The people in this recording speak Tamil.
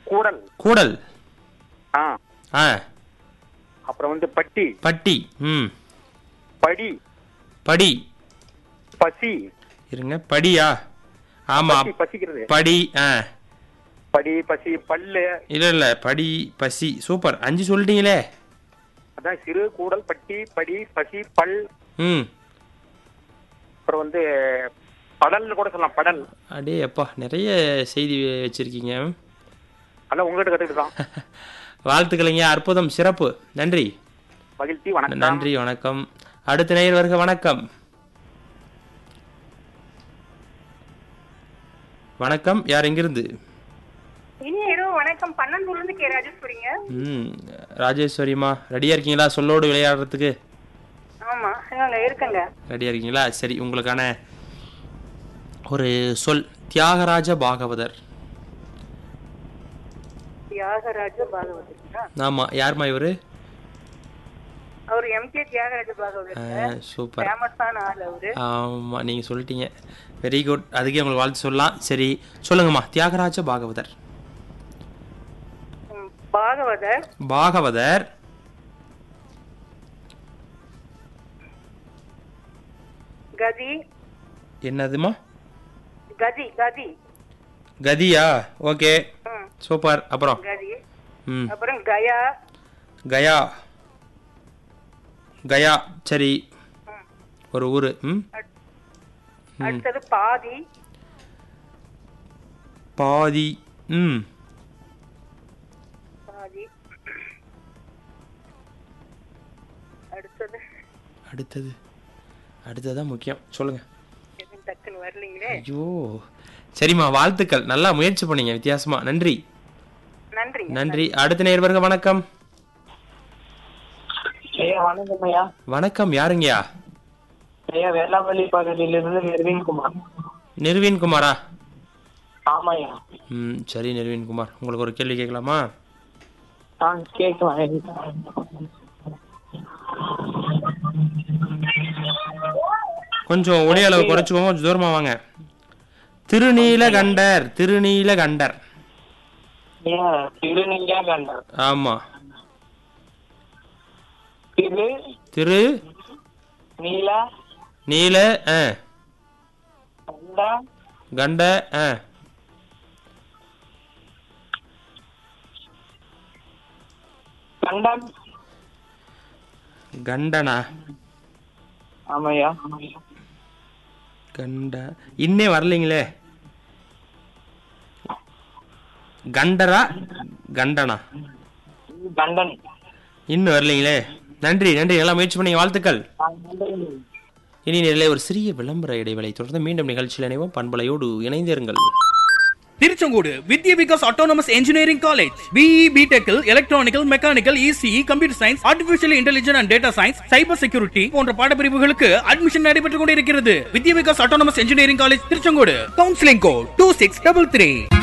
கூடல் கூடல் ஆ ஆ அப்புறம் வந்து பட்டி பட்டி ம் படி படி பசி இருங்க படியா ஆமா பசி பசிக்கிறது படி ஆ படி பசி பல்லு இல்ல இல்ல படி பசி சூப்பர் அஞ்சு சொல்லிட்டீங்களே அதான் சிறு கூடல் பட்டி படி பசி பல் ம் அப்புறம் வந்து படல்னு கூட சொல்லலாம் படல் அடே அப்பா நிறைய செய்தி வச்சிருக்கீங்க அதான் உங்ககிட்ட கத்துக்கிட்டு தான் வாழ்த்துக்களைங்க அற்புதம் சிறப்பு நன்றி மகிழ்ச்சி வணக்கம் நன்றி வணக்கம் அடுத்த நேயர் வருக வணக்கம் வணக்கம் யார் எங்கிருந்து இனி இரவு வணக்கம் பன்னெண்டுல இருந்து கே ராஜேஸ்வரிங்க ம் ராஜேஸ்வரிமா ரெடியா இருக்கீங்களா சொல்லோடு விளையாடுறதுக்கு ஆமா இவங்க இருக்குங்க ரெடியா இருக்கீங்களா சரி உங்களுக்கான ஒரு சொல் தியாகராஜ பாகவதர் தியாகராஜ பாகவதா ஆமா யாருமா இவரு அவர் எம் கே தியாகராஜ பாகவதர் ஆ, சூப்பர் ஃபேமஸான ஆள் அவரு ஆமா நீங்க சொல்லிட்டீங்க வெரி குட் அதுக்கே உங்களுக்கு வாழ்த்து சொல்லலாம் சரி சொல்லுங்கம்மா தியாகராஜ பாகவதர் ம், பாகவதர் பாகவதர் கதி என்னதுமா கதி கதி கதியா ஓகே ம், சூப்பர் அப்புறம் கதி ம் அப்புறம் கயா கயா கயா சரி ம், ஒரு ஊர் ம் அடுத்தது பாதி பாதி ம் பாதி அடுத்தது அடுத்தது அடுத்ததான் முக்கியம் சொல்லுங்க எதுவும் டக்குன்னு வரலீங்களே ஐயோ சரிம்மா வாழ்த்துக்கள் நல்லா முயற்சி பண்ணீங்க வித்தியாசமா நன்றி நன்றி நன்றி அடுத்த நேர்வருக வணக்கம் ஐயா வணக்கம் ஐயா வணக்கம் யாருங்கய்யா ஐயா வேளாங்கண்ணி பகுதியிலிருந்து நிர்வீன் குமார் நிர்வீன் குமாரா ஆமாய்யா ம் சரி நிர்வீன் குமார் உங்களுக்கு ஒரு கேள்வி கேட்கலாமா ஆ கேட்கலாம் கொஞ்சம் ஒளி அளவு குறைச்சிக்கோங்க கொஞ்சம் தூரமா வாங்க திருநீலகண்டர் திருநீலகண்டர் ஐயா திருநீலா கண்டர் ஆமா திரு திரு நீலா நீல ஆ கண்டா கண்ட ஆ கண்டம் கண்டனா ஆமாய்யா கண்ட இன்னே வரலைங்களே கண்டரா கண்டனா கண்டன் இன்னும் வரலைங்களே நன்றி நன்றி நல்லா முயற்சி பண்ணி வாழ்த்துக்கள் இனி நிலை ஒரு சிறிய விளம்பர இடைவேளை தொடர்ந்து மீண்டும் நிகழ்ச்சியில் இணைவோம் பண்பலையோடு இணைந்திருங்கள் Tiruchengode Vidya Vikas autonomous engineering college B E பிடெக்கில் electrical mechanical E C E computer science artificial intelligence and data science cyber security போன்ற பாடப்பிரிவுகளுக்கு அட்மிஷன் நடைபெற்றுக் கொண்டிருக்கிறது Vidya Vikas autonomous engineering college Tiruchengode counselling code two six double three